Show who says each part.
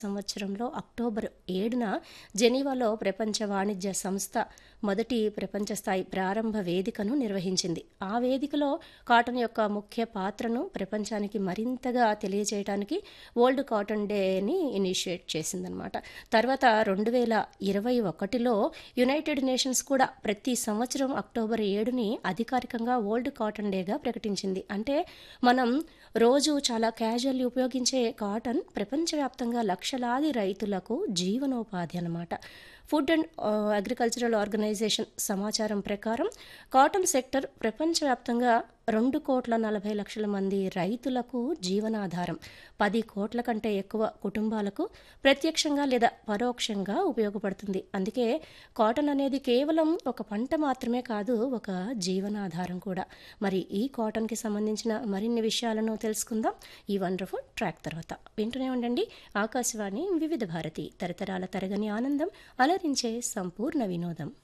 Speaker 1: సంవత్సరంలో అక్టోబర్ ఏడున జెనీవాలో ప్రపంచ వాణిజ్య సంస్థ మొదటి ప్రపంచ స్థాయి ప్రారంభ వేదికను నిర్వహించింది ఆ వేదికలో కాటన్ యొక్క ముఖ్య పాత్రను ప్రపంచానికి మరింతగా తెలియజేయడానికి వరల్డ్ కాటన్ డేని ఇనిషియేట్ చేసిందనమాట తర్వాత రెండు వేల ఇరవై ఒకటిలో యునైటెడ్ నేషన్స్ కూడా ప్రతి సంవత్సరం అక్టోబర్ ఏడుని అధికారికంగా వరల్డ్ కాటన్ డేగా ప్రకటించింది అంటే మనం రోజు చాలా క్యాజువల్లీ ఉపయోగించే కాటన్ ప్రపంచవ్యాప్తంగా లక్షలాది రైతులకు జీవనోపాధి అన్నమాట ఫుడ్ అండ్ అగ్రికల్చరల్ ఆర్గనైజేషన్ సమాచారం ప్రకారం కాటన్ సెక్టర్ ప్రపంచవ్యాప్తంగా రెండు కోట్ల నలభై లక్షల మంది రైతులకు జీవనాధారం పది కోట్ల కంటే ఎక్కువ కుటుంబాలకు ప్రత్యక్షంగా లేదా పరోక్షంగా ఉపయోగపడుతుంది అందుకే కాటన్ అనేది కేవలం ఒక పంట మాత్రమే కాదు ఒక జీవనాధారం కూడా మరి ఈ కాటన్కి సంబంధించిన మరిన్ని విషయాలను తెలుసుకుందాం ఈ వండర్ఫుల్ ట్రాక్ తర్వాత వింటూనే ఉండండి ఆకాశవాణి వివిధ భారతి తరతరాల తరగని ఆనందం అలరించే సంపూర్ణ వినోదం